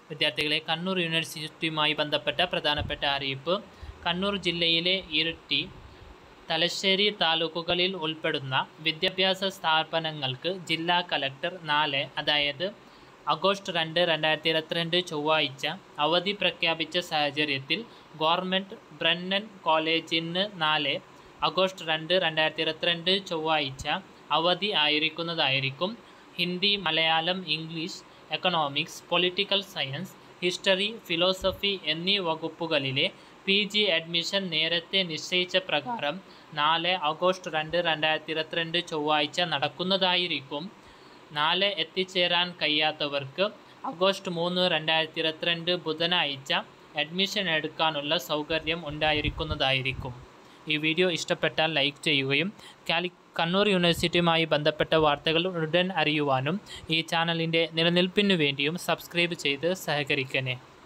വിദ്യാർത്ഥികളെ കണ്ണൂർ യൂണിവേഴ്സിറ്റിയുമായി ബന്ധപ്പെട്ട പ്രധാനപ്പെട്ട അറിയിപ്പ് കണ്ണൂർ ജില്ലയിലെ ഇരിട്ടി തലശ്ശേരി താലൂക്കുകളിൽ ഉൾപ്പെടുന്ന വിദ്യാഭ്യാസ സ്ഥാപനങ്ങൾക്ക് ജില്ലാ കലക്ടർ നാല് അതായത് ആഗസ്റ്റ് രണ്ട് രണ്ടായിരത്തി ഇരുപത്തിരണ്ട് ചൊവ്വാഴ്ച അവധി പ്രഖ്യാപിച്ച സാഹചര്യത്തിൽ ഗവൺമെൻറ് ബ്രണ്ണൻ കോളേജിന് നാല് ആഗസ്റ്റ് രണ്ട് രണ്ടായിരത്തി ഇരുപത്തിരണ്ട് ചൊവ്വാഴ്ച അവധി ആയിരിക്കുന്നതായിരിക്കും Hindi Malayalam English economics political science history philosophy എന്നീ വകുപ്പുകളിലെ പി ജി അഡ്മിഷൻ നേരത്തെ നിശ്ചയിച്ച പ്രകാരം നാല് ആഗസ്റ്റ് രണ്ട് രണ്ടായിരത്തി ഇരുപത്തിരണ്ട് ചൊവ്വാഴ്ച നടക്കുന്നതായിരിക്കും നാല് എത്തിച്ചേരാൻ കഴിയാത്തവർക്ക് ആഗസ്റ്റ് മൂന്ന് രണ്ടായിരത്തി ഇരുപത്തിരണ്ട് ബുധനാഴ്ച അഡ്മിഷൻ എടുക്കാനുള്ള സൗകര്യം ഉണ്ടായിരിക്കുന്നതായിരിക്കും ഈ വീഡിയോ ഇഷ്ടപ്പെട്ടാൽ ലൈക്ക് ചെയ്യുകയും കാലി കണ്ണൂർ യൂണിവേഴ്സിറ്റിയുമായി ബന്ധപ്പെട്ട വാർത്തകൾ ഉടൻ അറിയുവാനും ഈ ചാനലിൻ്റെ നിലനിൽപ്പിനു വേണ്ടിയും സബ്സ്ക്രൈബ് ചെയ്ത് സഹകരിക്കണേ